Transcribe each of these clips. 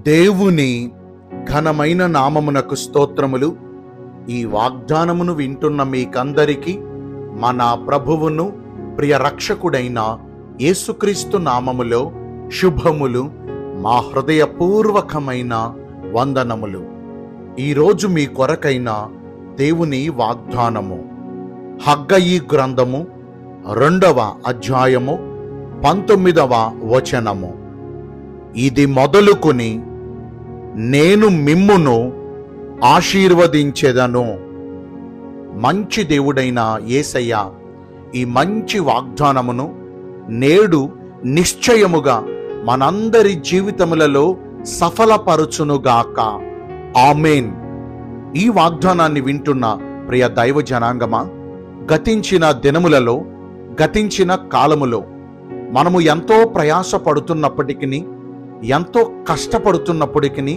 దేవుని ఘనమైన నామమునకు స్తోత్రములు ఈ వాగ్దానమును వింటున్న మీకందరికీ మన ప్రభువును ప్రియ రక్షకుడైన యేసుక్రీస్తు నామములో శుభములు మా హృదయపూర్వకమైన వందనములు ఈరోజు మీ కొరకైన దేవుని వాగ్దానము హగ్గయి గ్రంథము రెండవ అధ్యాయము పంతొమ్మిదవ వచనము ఇది మొదలుకొని నేను మిమ్మును ఆశీర్వదించెదను మంచి దేవుడైన యేసయ్య ఈ మంచి వాగ్దానమును నేడు నిశ్చయముగా మనందరి జీవితములలో సఫలపరచునుగాక ఆమెన్ ఈ వాగ్దానాన్ని వింటున్న ప్రియ దైవ జనాంగమా గతించిన దినములలో గతించిన కాలములో మనము ఎంతో ప్రయాసపడుతున్నప్పటికీ ఎంతో కష్టపడుతున్నప్పటికీ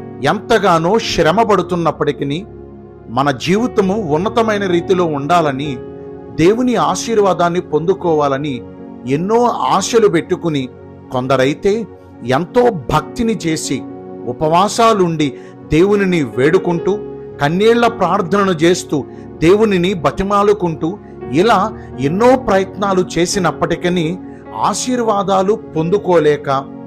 ఎంతగానో శ్రమ పడుతున్నప్పటికీ మన జీవితము ఉన్నతమైన రీతిలో ఉండాలని దేవుని ఆశీర్వాదాన్ని పొందుకోవాలని ఎన్నో ఆశలు పెట్టుకుని కొందరైతే ఎంతో భక్తిని చేసి ఉపవాసాలుండి దేవునిని వేడుకుంటూ కన్నీళ్ల ప్రార్థనను చేస్తూ దేవునిని బతిమాలుకుంటూ ఇలా ఎన్నో ప్రయత్నాలు చేసినప్పటికీ ఆశీర్వాదాలు పొందుకోలేక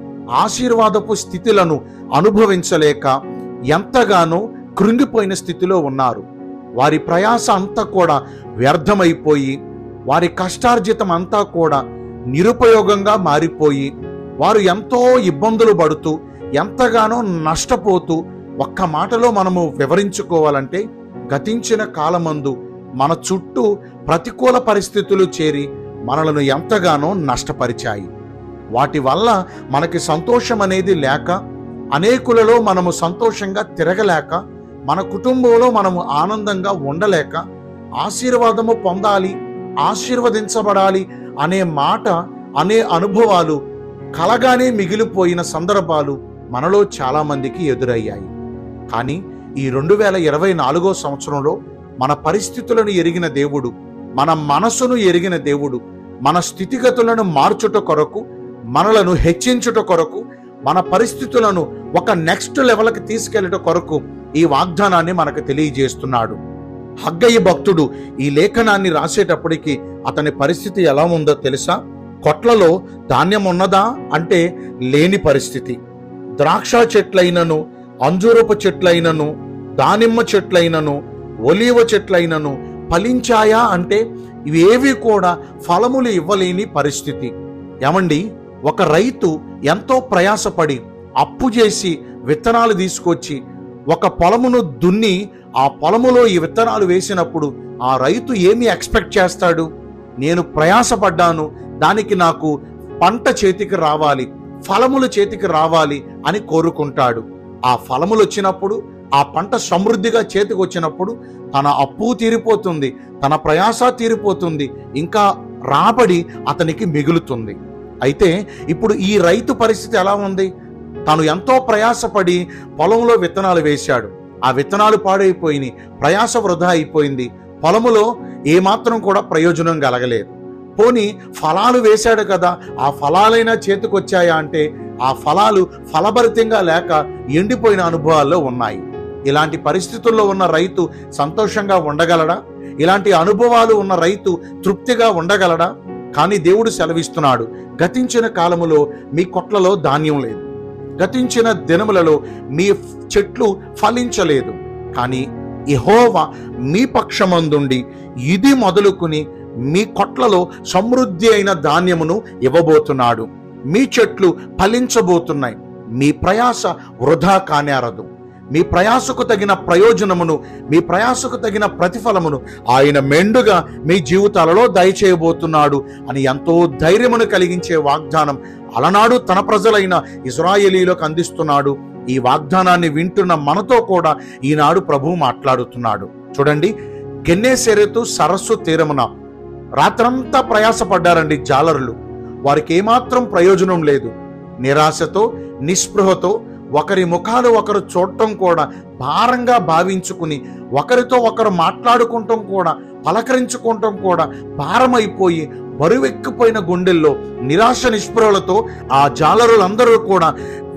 ఆశీర్వాదపు స్థితులను అనుభవించలేక ఎంతగానో కృంగిపోయిన స్థితిలో ఉన్నారు వారి ప్రయాస అంతా కూడా వ్యర్థమైపోయి వారి కష్టార్జితం అంతా కూడా నిరుపయోగంగా మారిపోయి వారు ఎంతో ఇబ్బందులు పడుతూ ఎంతగానో నష్టపోతూ ఒక్క మాటలో మనము వివరించుకోవాలంటే గతించిన కాలమందు మన చుట్టూ ప్రతికూల పరిస్థితులు చేరి మనలను ఎంతగానో నష్టపరిచాయి వాటి వల్ల మనకి సంతోషం అనేది లేక అనేకులలో మనము సంతోషంగా తిరగలేక మన కుటుంబంలో మనము ఆనందంగా ఉండలేక ఆశీర్వాదము పొందాలి ఆశీర్వదించబడాలి అనే మాట అనే అనుభవాలు కలగానే మిగిలిపోయిన సందర్భాలు మనలో చాలా మందికి ఎదురయ్యాయి కానీ ఈ రెండు వేల ఇరవై నాలుగో సంవత్సరంలో మన పరిస్థితులను ఎరిగిన దేవుడు మన మనసును ఎరిగిన దేవుడు మన స్థితిగతులను మార్చుట కొరకు మనలను హెచ్చించుట కొరకు మన పరిస్థితులను ఒక నెక్స్ట్ లెవెల్కి తీసుకెళ్లట కొరకు ఈ వాగ్దానాన్ని మనకు తెలియజేస్తున్నాడు హగ్గయ్య భక్తుడు ఈ లేఖనాన్ని రాసేటప్పటికి అతని పరిస్థితి ఎలా ఉందో తెలుసా కొట్లలో ధాన్యం ఉన్నదా అంటే లేని పరిస్థితి ద్రాక్ష చెట్లైనను అంజూరపు చెట్లైనను దానిమ్మ చెట్లైనను ఒలీవ చెట్లైనను ఫలించాయా అంటే ఇవేవి కూడా ఫలములు ఇవ్వలేని పరిస్థితి ఏమండి ఒక రైతు ఎంతో ప్రయాసపడి అప్పు చేసి విత్తనాలు తీసుకొచ్చి ఒక పొలమును దున్ని ఆ పొలములో ఈ విత్తనాలు వేసినప్పుడు ఆ రైతు ఏమి ఎక్స్పెక్ట్ చేస్తాడు నేను ప్రయాసపడ్డాను దానికి నాకు పంట చేతికి రావాలి ఫలములు చేతికి రావాలి అని కోరుకుంటాడు ఆ ఫలములు వచ్చినప్పుడు ఆ పంట సమృద్ధిగా చేతికి వచ్చినప్పుడు తన అప్పు తీరిపోతుంది తన ప్రయాస తీరిపోతుంది ఇంకా రాబడి అతనికి మిగులుతుంది అయితే ఇప్పుడు ఈ రైతు పరిస్థితి ఎలా ఉంది తను ఎంతో ప్రయాసపడి పొలంలో విత్తనాలు వేశాడు ఆ విత్తనాలు పాడైపోయినాయి ప్రయాస వృధా అయిపోయింది పొలములో ఏమాత్రం కూడా ప్రయోజనం కలగలేదు పోని ఫలాలు వేశాడు కదా ఆ ఫలాలైనా చేతికొచ్చాయా అంటే ఆ ఫలాలు ఫలభరితంగా లేక ఎండిపోయిన అనుభవాల్లో ఉన్నాయి ఇలాంటి పరిస్థితుల్లో ఉన్న రైతు సంతోషంగా ఉండగలడా ఇలాంటి అనుభవాలు ఉన్న రైతు తృప్తిగా ఉండగలడా కానీ దేవుడు సెలవిస్తున్నాడు గతించిన కాలములో మీ కొట్లలో ధాన్యం లేదు గతించిన దినములలో మీ చెట్లు ఫలించలేదు కానీ యెహోవా మీ పక్షమందుండి ఇది మొదలుకుని మీ కొట్లలో సమృద్ధి అయిన ధాన్యమును ఇవ్వబోతున్నాడు మీ చెట్లు ఫలించబోతున్నాయి మీ ప్రయాస వృధా కానేరదు మీ ప్రయాసకు తగిన ప్రయోజనమును మీ ప్రయాసకు తగిన ప్రతిఫలమును ఆయన మెండుగా మీ జీవితాలలో దయచేయబోతున్నాడు అని ఎంతో ధైర్యమును కలిగించే వాగ్దానం అలనాడు తన ప్రజలైన ఇజ్రాయేలీలకు అందిస్తున్నాడు ఈ వాగ్దానాన్ని వింటున్న మనతో కూడా ఈనాడు ప్రభు మాట్లాడుతున్నాడు చూడండి గెన్నేసెరెతు సరస్సు తీరమున రాత్రంతా ప్రయాసపడ్డారండి జాలరులు వారికి ఏమాత్రం ప్రయోజనం లేదు నిరాశతో నిస్పృహతో ఒకరి ముఖాలు ఒకరు చూడటం కూడా భారంగా భావించుకుని ఒకరితో ఒకరు మాట్లాడుకుంటాం కూడా పలకరించుకుంటాం కూడా భారమైపోయి బరువెక్కిపోయిన గుండెల్లో నిరాశ నిస్పృహలతో ఆ జాలరులందరూ కూడా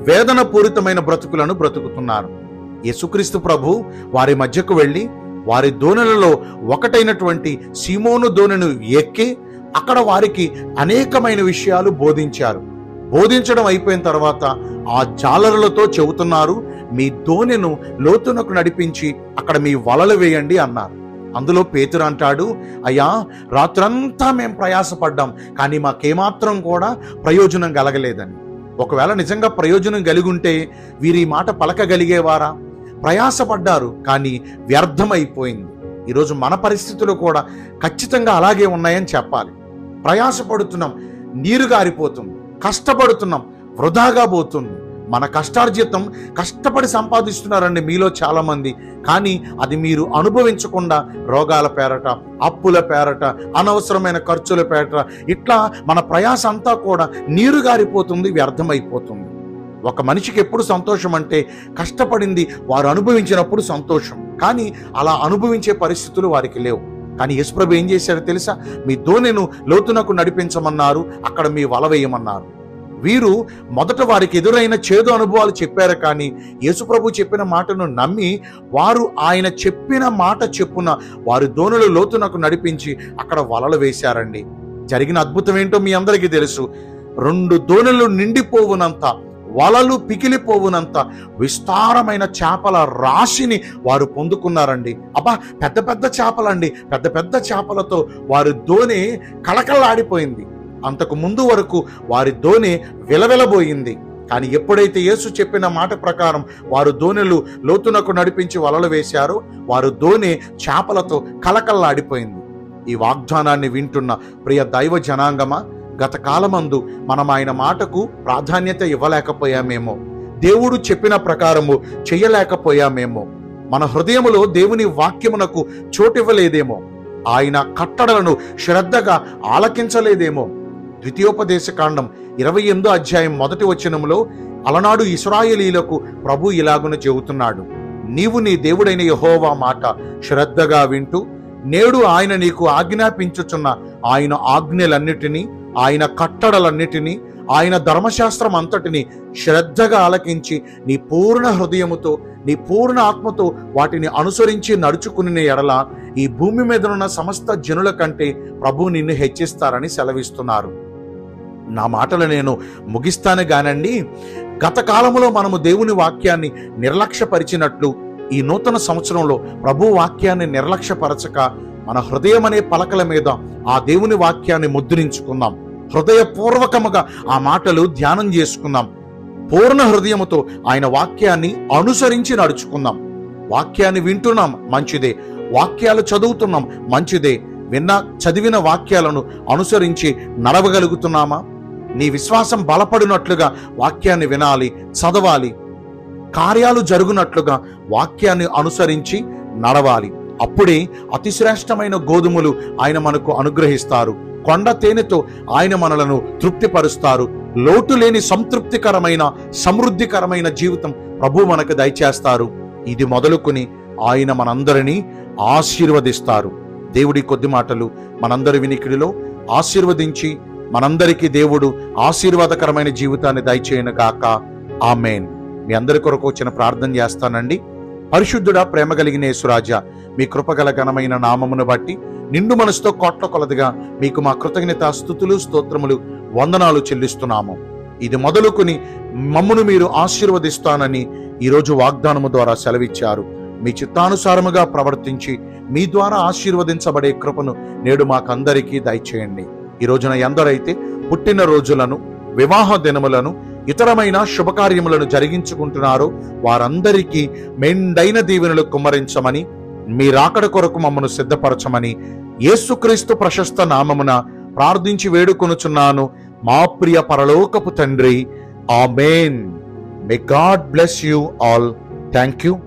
వేదన పూరితమైన బ్రతుకులను బ్రతుకుతున్నారు యేసుక్రీస్తు ప్రభు వారి మధ్యకు వెళ్ళి వారి దోణులలో ఒకటైనటువంటి సీమోను దోణిను ఎక్కి అక్కడ వారికి అనేకమైన విషయాలు బోధించారు బోధించడం అయిపోయిన తర్వాత ఆ జాలరులతో చెబుతున్నారు మీ దోణెను లోతునకు నడిపించి అక్కడ మీ వలలు వేయండి అన్నారు అందులో పేతురు అంటాడు అయ్యా రాత్రంతా మేము ప్రయాసపడ్డాం కానీ మాకేమాత్రం కూడా ప్రయోజనం కలగలేదని ఒకవేళ నిజంగా ప్రయోజనం కలిగి ఉంటే వీరి ఈ మాట పలకగలిగేవారా ప్రయాసపడ్డారు కానీ వ్యర్థమైపోయింది ఈరోజు మన పరిస్థితులు కూడా ఖచ్చితంగా అలాగే ఉన్నాయని చెప్పాలి ప్రయాసపడుతున్నాం నీరు గారిపోతుంది కష్టపడుతున్నాం వృధాగా పోతుంది మన కష్టార్జితం కష్టపడి సంపాదిస్తున్నారండి మీలో చాలా మంది కానీ అది మీరు అనుభవించకుండా రోగాల పేరట అప్పుల పేరట అనవసరమైన ఖర్చుల పేరట ఇట్లా మన ప్రయాస అంతా కూడా నీరు గారిపోతుంది వ్యర్థమైపోతుంది ఒక మనిషికి ఎప్పుడు సంతోషం అంటే కష్టపడింది వారు అనుభవించినప్పుడు సంతోషం కానీ అలా అనుభవించే పరిస్థితులు వారికి లేవు కానీ యేసుప్రభు ఏం చేశారో తెలుసా మీ దోణెను లోతునకు నడిపించమన్నారు అక్కడ మీ వల వేయమన్నారు వీరు మొదట వారికి ఎదురైన చేదు అనుభవాలు చెప్పారు కానీ యేసుప్రభు చెప్పిన మాటను నమ్మి వారు ఆయన చెప్పిన మాట చెప్పున వారి దోణులు లోతునకు నడిపించి అక్కడ వలలు వేశారండి జరిగిన అద్భుతం ఏంటో మీ అందరికీ తెలుసు రెండు దోణులు నిండిపోవునంత వలలు పికిలిపోవునంత విస్తారమైన చేపల రాశిని వారు పొందుకున్నారండి అబ్బా పెద్ద పెద్ద చేపలండి పెద్ద పెద్ద చేపలతో వారి దోణి కళకళలాడిపోయింది అంతకు ముందు వరకు వారి దోణి విలవిలబోయింది కానీ ఎప్పుడైతే యేసు చెప్పిన మాట ప్రకారం వారు దోణిలు లోతునకు నడిపించి వలలు వేశారో వారు దోణి చేపలతో కలకల్లాడిపోయింది ఈ వాగ్దానాన్ని వింటున్న ప్రియ దైవ జనాంగమా గత కాలమందు మనం ఆయన మాటకు ప్రాధాన్యత ఇవ్వలేకపోయామేమో దేవుడు చెప్పిన ప్రకారము చెయ్యలేకపోయామేమో మన హృదయములో దేవుని వాక్యమునకు చోటివ్వలేదేమో ఆయన కట్టడలను శ్రద్ధగా ఆలకించలేదేమో ద్వితీయోపదేశ కాండం ఇరవై ఎనిమిదో అధ్యాయం మొదటి వచనంలో అలనాడు ఇస్రాయేలీలకు ప్రభు ఇలాగున చెబుతున్నాడు నీవు నీ దేవుడైన యహోవా మాట శ్రద్ధగా వింటూ నేడు ఆయన నీకు ఆజ్ఞాపించుచున్న ఆయన ఆజ్ఞలన్నిటినీ ఆయన కట్టడలన్నిటినీ ఆయన ధర్మశాస్త్రం అంతటిని శ్రద్ధగా ఆలకించి నీ పూర్ణ హృదయముతో నీ పూర్ణ ఆత్మతో వాటిని అనుసరించి నడుచుకుని ఎడల ఈ భూమి మీద ఉన్న సమస్త జనుల కంటే ప్రభు నిన్ను హెచ్చిస్తారని సెలవిస్తున్నారు నా మాటలు నేను ముగిస్తాను గానండి గత కాలంలో మనము దేవుని వాక్యాన్ని నిర్లక్ష్యపరిచినట్లు ఈ నూతన సంవత్సరంలో ప్రభు వాక్యాన్ని నిర్లక్ష్యపరచక మన హృదయం అనే పలకల మీద ఆ దేవుని వాక్యాన్ని ముద్రించుకుందాం హృదయపూర్వకముగా ఆ మాటలు ధ్యానం చేసుకుందాం పూర్ణ హృదయముతో ఆయన వాక్యాన్ని అనుసరించి నడుచుకుందాం వాక్యాన్ని వింటున్నాం మంచిదే వాక్యాలు చదువుతున్నాం మంచిదే విన్న చదివిన వాక్యాలను అనుసరించి నడవగలుగుతున్నామా నీ విశ్వాసం బలపడినట్లుగా వాక్యాన్ని వినాలి చదవాలి కార్యాలు జరుగునట్లుగా వాక్యాన్ని అనుసరించి నడవాలి అప్పుడే అతిశ్రేష్టమైన గోధుమలు ఆయన మనకు అనుగ్రహిస్తారు కొండ తేనెతో ఆయన మనలను తృప్తిపరుస్తారు లోటు లేని సంతృప్తికరమైన సమృద్ధికరమైన జీవితం ప్రభు మనకు దయచేస్తారు ఇది మొదలుకొని ఆయన మనందరినీ ఆశీర్వదిస్తారు దేవుడి కొద్ది మాటలు మనందరి వినికిడిలో ఆశీర్వదించి మనందరికీ దేవుడు ఆశీర్వాదకరమైన జీవితాన్ని దయచేయను గాక ఆమెన్ మీ అందరి కొరకు వచ్చిన ప్రార్థన చేస్తానండి పరిశుద్ధుడా ప్రేమ కలిగిన యేసురాజ మీ కృపగల ఘనమైన నామమును బట్టి నిండు మనసుతో కోట్ల కొలదిగా మీకు మా కృతజ్ఞత స్థుతులు స్తోత్రములు వందనాలు చెల్లిస్తున్నాము ఇది మొదలుకొని మమ్మును మీరు ఆశీర్వదిస్తానని ఈరోజు వాగ్దానము ద్వారా సెలవిచ్చారు మీ చిత్తానుసారముగా ప్రవర్తించి మీ ద్వారా ఆశీర్వదించబడే కృపను నేడు మాకందరికీ దయచేయండి ఈ రోజున ఎందరైతే పుట్టిన రోజులను వివాహ దినములను ఇతరమైన శుభకార్యములను జరిగించుకుంటున్నారో వారందరికీ మెండైన దీవెనలు కుమ్మరించమని మీ రాకడ కొరకు మమ్మను సిద్ధపరచమని యేసుక్రీస్తు ప్రశస్త నామమున ప్రార్థించి వేడుకొనుచున్నాను మా ప్రియ పరలోకపు తండ్రి amen may God bless you all thank you